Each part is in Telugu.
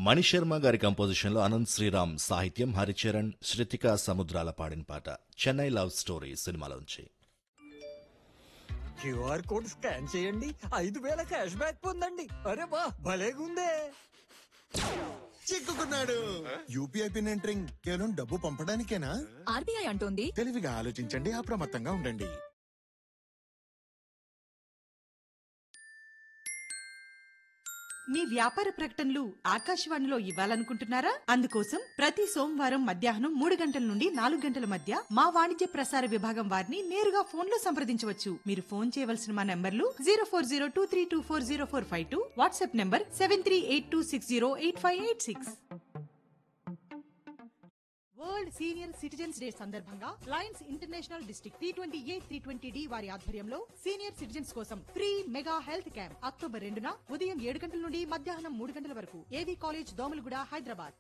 మణిశర్మ గారి కంపోజిషన్లో అనంత్ శ్రీరామ్ సాహిత్యం హరిచరణ్ శృతిక సముద్రాల పాడిన పాట చెన్నై లవ్ స్టోరీ సినిమాలోంచి క్యూఆర్ కోడ్ స్కాన్ చేయండి ఐదు వేల క్యాష్ బ్యాక్ పొందండి అరే వా భలేగుందే చిక్కుకున్నాడు యూపీఐ పిన్ ఎంటరింగ్ కేవలం డబ్బు పంపడానికేనా ఆర్బీఐ అంటోంది తెలివిగా ఆలోచించండి అప్రమత్తంగా ఉండండి మీ వ్యాపార ప్రకటనలు ఆకాశవాణిలో ఇవ్వాలనుకుంటున్నారా అందుకోసం ప్రతి సోమవారం మధ్యాహ్నం మూడు గంటల నుండి నాలుగు గంటల మధ్య మా వాణిజ్య ప్రసార విభాగం వారిని నేరుగా ఫోన్ లో సంప్రదించవచ్చు మీరు ఫోన్ చేయవలసిన మా నంబర్లు zero four zero two three two four zero four five two WhatsApp number seven three eight two six zero eight five eight six world senior citizens day సందర్భంగా Lions International district T twenty A three twenty D వారి ఆధ్వర్యంలో సీనియర్ సిటిజన్స్ కోసం free mega health camp October రెండున ఉదయం ఏడు గంటల నుండి మధ్యాహ్నం మూడు గంటల వరకు ఏవీ కాలేజ్ దోమలగూడ హైదరాబాద్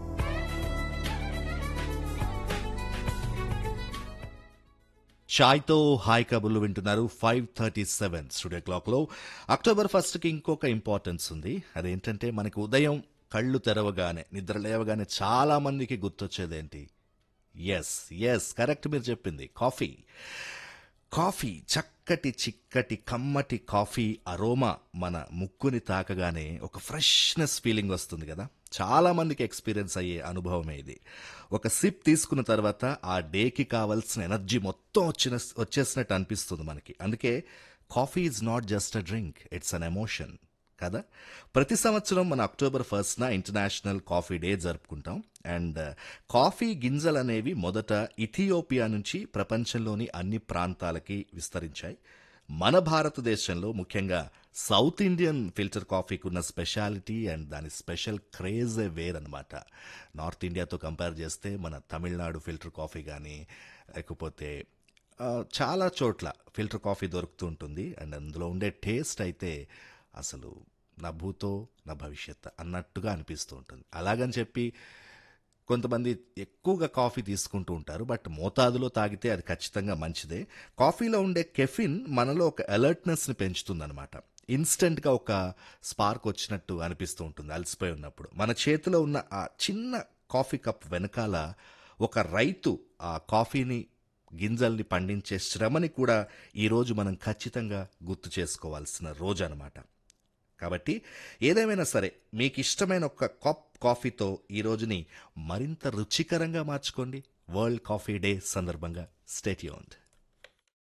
ఛాయ్తో హాయ్ కబుర్లు వింటున్నారు ఫైవ్ థర్టీ సెవెన్ స్టూడియో క్లాక్లో అక్టోబర్ ఫస్ట్కి ఇంకొక ఇంపార్టెన్స్ ఉంది అదేంటంటే మనకు ఉదయం కళ్ళు తెరవగానే నిద్ర లేవగానే చాలా మందికి గుర్తొచ్చేదేంటి ఎస్ ఎస్ కరెక్ట్ మీరు చెప్పింది కాఫీ కాఫీ చక్కటి చిక్కటి కమ్మటి కాఫీ అరోమా మన ముక్కుని తాకగానే ఒక ఫ్రెష్నెస్ ఫీలింగ్ వస్తుంది కదా చాలా మందికి ఎక్స్పీరియన్స్ అయ్యే అనుభవమే ఇది ఒక సిప్ తీసుకున్న తర్వాత ఆ డేకి కావాల్సిన ఎనర్జీ మొత్తం వచ్చిన వచ్చేసినట్టు అనిపిస్తుంది మనకి అందుకే coffee is not just a drink it's an emotion కదా ప్రతి సంవత్సరం మన అక్టోబర్ ఫస్ట్న ఇంటర్నేషనల్ కాఫీ డే జరుపుకుంటాం అండ్ కాఫీ గింజలు అనేవి మొదట ఇథియోపియా నుంచి ప్రపంచంలోని అన్ని ప్రాంతాలకి విస్తరించాయి మన భారతదేశంలో ముఖ్యంగా సౌత్ ఇండియన్ ఫిల్టర్ కాఫీకి ఉన్న స్పెషాలిటీ అండ్ దాని స్పెషల్ క్రేజే వేరనమాట నార్త్ ఇండియాతో కంపేర్ చేస్తే మన తమిళనాడు ఫిల్టర్ కాఫీ కానీ లేకపోతే ఆ, చాలా చోట్ల ఫిల్టర్ కాఫీ దొరుకుతూ ఉంటుంది అండ్ అందులో ఉండే టేస్ట్ అయితే అసలు నా భూతో నా భవిష్యత్ అన్నట్టుగా అనిపిస్తూ ఉంటుంది అలాగని చెప్పి కొంతమంది ఎక్కువగా కాఫీ తీసుకుంటూ ఉంటారు బట్ మోతాదులో తాగితే అది ఖచ్చితంగా మంచిదే కాఫీలో ఉండే కెఫిన్ మనలో ఒక అలర్ట్నెస్ని పెంచుతుందన్నమాట ఇన్స్టెంట్గా ఒక స్పార్క్ వచ్చినట్టు అనిపిస్తూ ఉంటుంది అలసిపోయి ఉన్నప్పుడు మన చేతిలో ఉన్న ఆ చిన్న కాఫీ కప్ వెనకాల ఒక రైతు ఆ కాఫీని గింజల్ని పండించే శ్రమని కూడా ఈరోజు మనం ఖచ్చితంగా గుర్తు చేసుకోవాల్సిన రోజు అనమాట కాబట్టి ఏదేమైనా సరే మీకు ఇష్టమైన ఒక కప్ కాఫీతో ఈ రోజుని మరింత రుచికరంగా మార్చుకోండి వరల్డ్ కాఫీ డే సందర్భంగా స్టేట్యూన్డ్